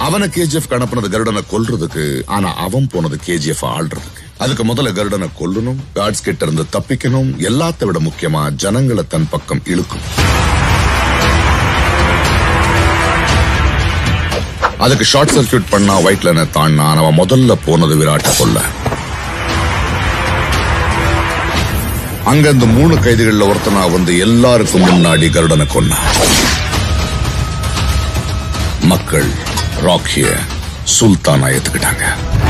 அவனை கேஜிஎஃப் அனுப்புனது கருடனை கொல்றதுக்கு ஆனா அவன் போனது கேஜிஎஃப் ஆள்றதுக்கு அதுக்கு முதல்ல கருடனை கொல்லணும் காட்ஸ் கிட்ட இருந்து தப்பிக்கணும் எல்லாத்த விட முக்கியமா ஜனங்களை தன் பக்கம் இழுக்கும் அதுக்கு ஷார்ட் சர்க்கியூட் பண்ணா ஒயிட் லைனை தாண்டான் அவன் முதல்ல போனது விராட்ட கொல்ல அங்க இந்த மூணு கைதிகள்ல ஒருத்தனா வந்து எல்லாருக்கும் முன்னாடி கருடனை கொன்னான் மக்கள் ராக்கிய சுல்தானா ஏத்துக்கிட்டாங்க